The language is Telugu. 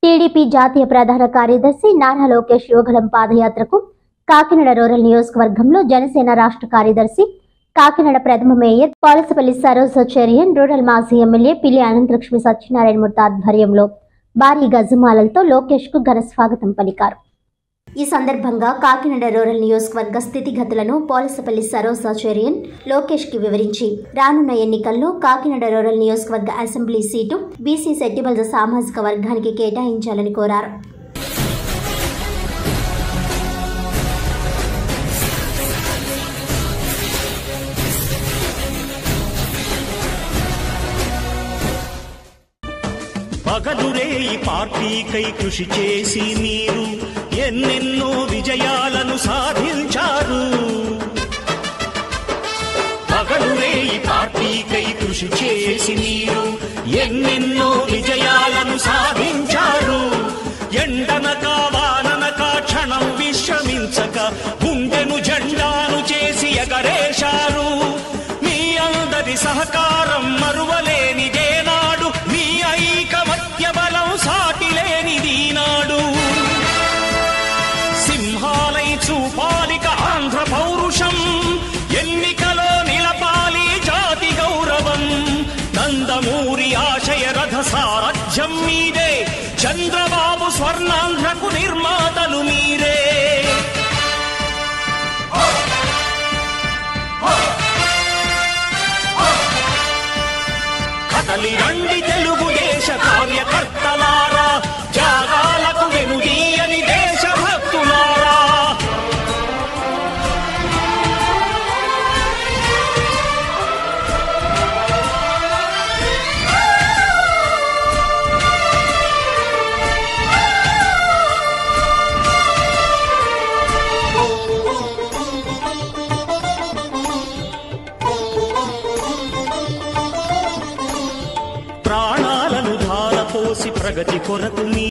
టీడీపీ జాతీయ ప్రధాన కార్యదర్శి నారా లోకేష్ యువగలం పాదయాత్రకు కాకినాడ రూరల్ నియోజకవర్గంలో జనసేన రాష్ట్ర కార్యదర్శి కాకినాడ ప్రథమ మేయర్ పాలసపల్లి సరోజ చెరియన్ రూరల్ మాజీ ఎమ్మెల్యే పిల్లి అనంతలక్ష్మి సత్యనారాయణ మూర్తి ఆధ్వర్యంలో భారీ గజమాలలతో లోకేష్ కు ఘన స్వాగతం పలికారు ఈ సందర్భంగా కాకినాడ రూరల్ నియోజకవర్గ స్థితిగతులను పోలసపల్లి సరోజాచార్యన్ లోకేష్ కి వివరించి రానున్న ఎన్నికల్లో కాకినాడ రూరల్ నియోజకవర్గ అసెంబ్లీ సీటు బీసీ సెట్టిబల్జ సామాజిక వర్గానికి కేటాయించాలని కోరారు పగలురే ఈ పార్టీకై కృషి చేసి మీరు ఎన్నెన్నో విజయాలను సాధించారు పగలురే ఈ పార్టీకై కృషి చేసి మీరు ఎన్నెన్నో విజయాలను సాధించారు ఎండనక వాననక క్షణం విశ్రమించక గుండెను జెండాను చేసి ఎగరేశారు మీ అందరి సహకారం మరువలేనిదే నాడు మీ ఐకమత్య బలం సాటిలేనిది నాడు సింహాలై చూపాలిక ఆంధ్ర పౌరుషం ఎన్నికలో నిలపాలి జాతి గౌరవం నందమూరి ఆశయ రథ సారథ్యం మీదే చంద్రబాబు స్వర్ణాంధ్రకు నిర్మాతలు మీరే కదలి రండి తెలుగుదేశ కార్యకర్తలారా త్యాగాలకు వెనుదీయని దేశభక్తులారా ప్రాణాలను ధారపోసి ప్రగతి కొరకు మీ